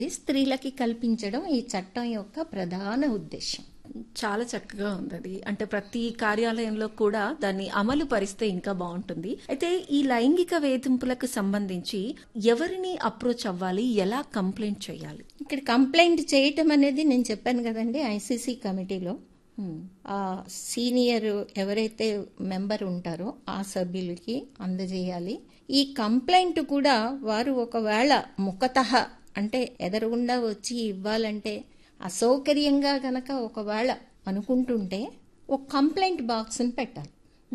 స్త్రీలకి కల్పించడం ఈ చట్టం యొక్క ప్రధాన ఉద్దేశం చాలా చక్కగా ఉంది అది అంటే ప్రతి కార్యాలయంలో కూడా దాన్ని అమలు పరిస్తే ఇంకా బాగుంటుంది అయితే ఈ లైంగిక వేధింపులకు సంబంధించి ఎవరిని అప్రోచ్ అవ్వాలి ఎలా కంప్లైంట్ చేయాలి ఇక్కడ కంప్లైంట్ చేయటం అనేది నేను చెప్పాను కదండి ఐసీసీ కమిటీలో ఆ సీనియర్ ఎవరైతే మెంబర్ ఉంటారో ఆ సభ్యులకి అందజేయాలి ఈ కంప్లైంట్ కూడా వారు ఒకవేళ ముఖతః అంటే ఎదరుగుండా వచ్చి ఇవ్వాలంటే అసౌకర్యంగా గనక ఒకవేళ అనుకుంటుంటే ఒక కంప్లైంట్ బాక్స్ని పెట్టాలి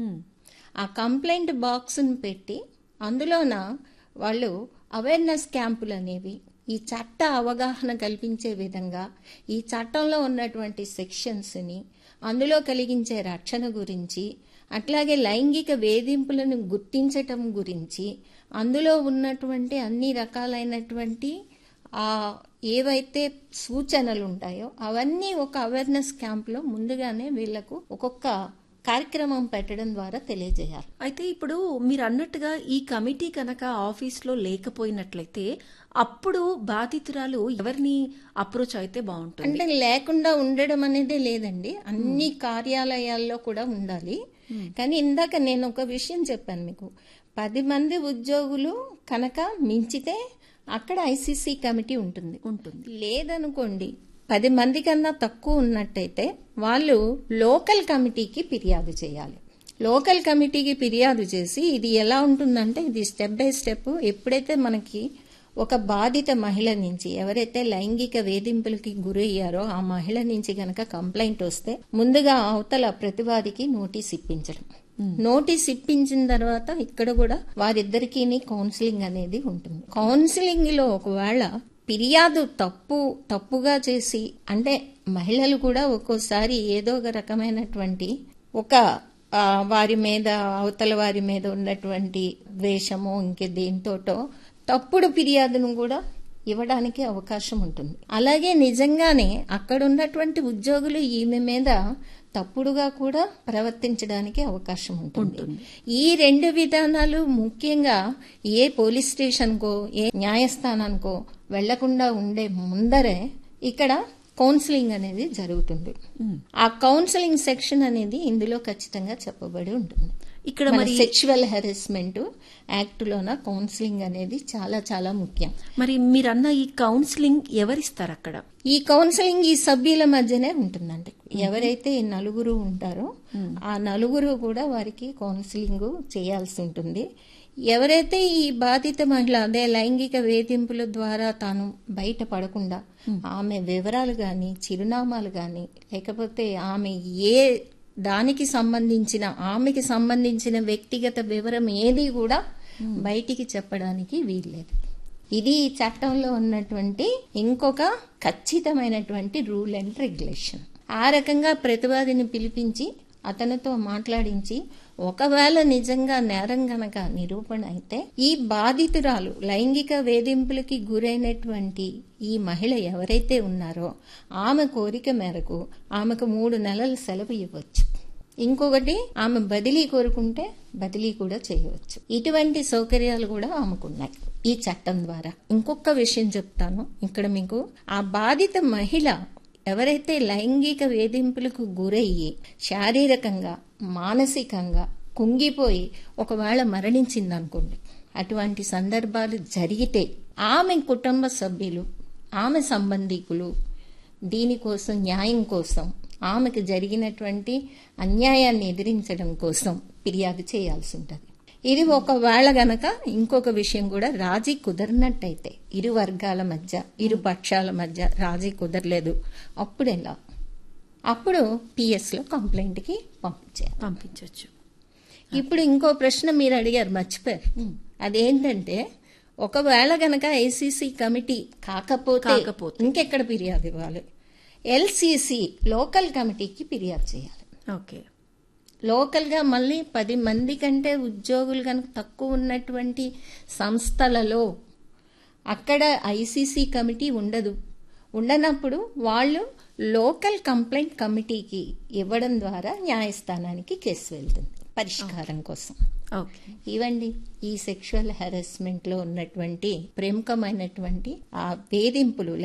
ఆ కంప్లైంట్ బాక్స్ని పెట్టి అందులోన వాళ్ళు అవేర్నెస్ క్యాంపులు అనేవి ఈ చట్ట అవగాహన కల్పించే విధంగా ఈ చట్టంలో ఉన్నటువంటి సెక్షన్స్ని అందులో కలిగించే రక్షణ గురించి అట్లాగే లైంగిక వేధింపులను గుర్తించటం గురించి అందులో ఉన్నటువంటి అన్ని రకాలైనటువంటి ఆ ఏవైతే సూచనలు ఉంటాయో అవన్నీ ఒక అవేర్నెస్ క్యాంప్లో ముందుగానే వీళ్లకు ఒక్కొక్క కార్యక్రమం పెట్టడం ద్వారా తెలియజేయాలి అయితే ఇప్పుడు మీరు అన్నట్టుగా ఈ కమిటీ కనుక ఆఫీస్లో లేకపోయినట్లయితే అప్పుడు బాధితురాలు ఎవరిని అప్రోచ్ అయితే బాగుంటుంది అంటే లేకుండా ఉండడం అనేది లేదండి అన్ని కార్యాలయాల్లో కూడా ఉండాలి కానీ ఇందాక నేను ఒక విషయం చెప్పాను మీకు పది మంది ఉద్యోగులు కనుక మించితే అక్కడ ఐసీసీ కమిటీ ఉంటుంది ఉంటుంది లేదనుకోండి పది మంది కన్నా తక్కువ ఉన్నట్టయితే వాళ్ళు లోకల్ కమిటీకి ఫిర్యాదు చేయాలి లోకల్ కమిటీకి ఫిర్యాదు చేసి ఇది ఎలా ఉంటుందంటే ఇది స్టెప్ బై స్టెప్ ఎప్పుడైతే మనకి ఒక బాధిత మహిళ నుంచి ఎవరైతే లైంగిక వేధింపులకి గురయ్యారో ఆ మహిళ నుంచి గనక కంప్లైంట్ వస్తే ముందుగా అవతల ప్రతివాదికి నోటీస్ ఇప్పించడం నోటీస్ ఇప్పించిన తర్వాత ఇక్కడ కూడా వారిద్దరికీ కౌన్సిలింగ్ అనేది ఉంటుంది కౌన్సిలింగ్ లో ఒకవేళ ఫిర్యాదు తప్పు తప్పుగా చేసి అంటే మహిళలు కూడా ఒక్కోసారి ఏదో ఒక రకమైనటువంటి ఒక ఆ, వారి మీద అవతల వారి మీద ఉన్నటువంటి ద్వేషమో ఇంకే దేంతోటో తప్పుడు ఫిర్యాదును కూడా ఇవ్వడానికి అవకాశం ఉంటుంది అలాగే నిజంగానే అక్కడ ఉన్నటువంటి ఉద్యోగులు ఈమె మీద తప్పుడుగా కూడా ప్రవర్తించడానికి అవకాశం ఉంటుంది ఈ రెండు విధానాలు ముఖ్యంగా ఏ పోలీస్ స్టేషన్కో ఏ న్యాయస్థానానికో వెళ్లకుండా ఉండే ముందరే ఇక్కడ కౌన్సిలింగ్ అనేది జరుగుతుంది ఆ కౌన్సిలింగ్ సెక్షన్ అనేది ఇందులో ఖచ్చితంగా చెప్పబడి ఉంటుంది ఇక్కడ మరి సెక్షువల్ హెరాస్మెంట్ యాక్ట్ లోన కౌన్సిలింగ్ అనేది చాలా చాలా ముఖ్యం మరి మీరన్న ఈ కౌన్సిలింగ్ ఎవరిస్తారు అక్కడ ఈ కౌన్సిలింగ్ ఈ సభ్యుల మధ్యనే ఉంటుందండి ఎవరైతే ఈ నలుగురు ఉంటారో ఆ నలుగురు కూడా వారికి కౌన్సిలింగ్ చేయాల్సి ఉంటుంది ఎవరైతే ఈ బాధిత మహిళ అదే లైంగిక వేధింపుల ద్వారా తాను బయటపడకుండా ఆమె వివరాలు గాని చిరునామాలు గాని లేకపోతే ఆమె ఏ దానికి సంబంధించిన ఆమెకి సంబంధించిన వ్యక్తిగత వివరం ఏది కూడా బయటికి చెప్పడానికి వీల్లేదు ఇది ఈ చట్టంలో ఉన్నటువంటి ఇంకొక ఖచ్చితమైనటువంటి రూల్ అండ్ రెగ్యులేషన్ ఆ రకంగా ప్రతివాదిని పిలిపించి అతనితో మాట్లాడించి ఒకవేళ నిజంగా నేరం గనక నిరూపణ అయితే ఈ బాధితురాలు లైంగిక వేధింపులకి గురైనటువంటి ఈ మహిళ ఎవరైతే ఉన్నారో ఆమె కోరిక మేరకు ఆమెకు మూడు నెలల సెలవు ఇవ్వచ్చు ఇంకొకటి ఆమె బదిలీ కోరుకుంటే బదిలీ కూడా చేయవచ్చు ఇటువంటి సౌకర్యాలు కూడా ఆమెకున్నాయి ఈ చట్టం ద్వారా ఇంకొక విషయం చెప్తాను ఇక్కడ మీకు ఆ బాధిత మహిళ ఎవరైతే లైంగిక వేధింపులకు గురయ్యి శారీరకంగా మానసికంగా కుంగిపోయి ఒకవేళ మరణించిందనుకోండి అటువంటి సందర్భాలు జరిగితే ఆమె కుటుంబ సభ్యులు ఆమె సంబంధికులు దీనికోసం న్యాయం కోసం ఆమెకు జరిగినటువంటి అన్యాయాన్ని ఎదిరించడం కోసం ఫిర్యాదు చేయాల్సి ఉంటుంది ఇది ఒకవేళ గనక ఇంకొక విషయం కూడా రాజీ కుదరినట్టయితే ఇరు వర్గాల మధ్య ఇరు పక్షాల మధ్య రాజీ కుదరలేదు అప్పుడు ఎలా అప్పుడు పిఎస్ లో కంప్లైంట్ కి పంపించారు పంపించవచ్చు ఇప్పుడు ఇంకో ప్రశ్న మీరు అడిగారు మర్చిపోయారు అదేంటంటే ఒకవేళ గనక ఐసీసీ కమిటీ కాకపోతే కాకపోతే. ఇంకెక్కడ ఫిర్యాదు ఇవ్వాలి ఎల్సీసీ లోకల్ కమిటీకి ఫిర్యాదు చేయాలి ఓకే లోకల్గా మళ్ళీ పది మంది కంటే ఉద్యోగులు కనుక తక్కువ ఉన్నటువంటి సంస్థలలో అక్కడ ఐసీసీ కమిటీ ఉండదు ఉండనప్పుడు వాళ్ళు లోకల్ కంప్లైంట్ కమిటీకి ఇవ్వడం ద్వారా న్యాయస్థానానికి కేసు వెళ్తుంది పరిష్కారం కోసం ఓకే ఇవండి ఈ సెక్షువల్ హెరాస్మెంట్ లో ఉన్నటువంటి ప్రముఖమైనటువంటి ఆ వేధింపులు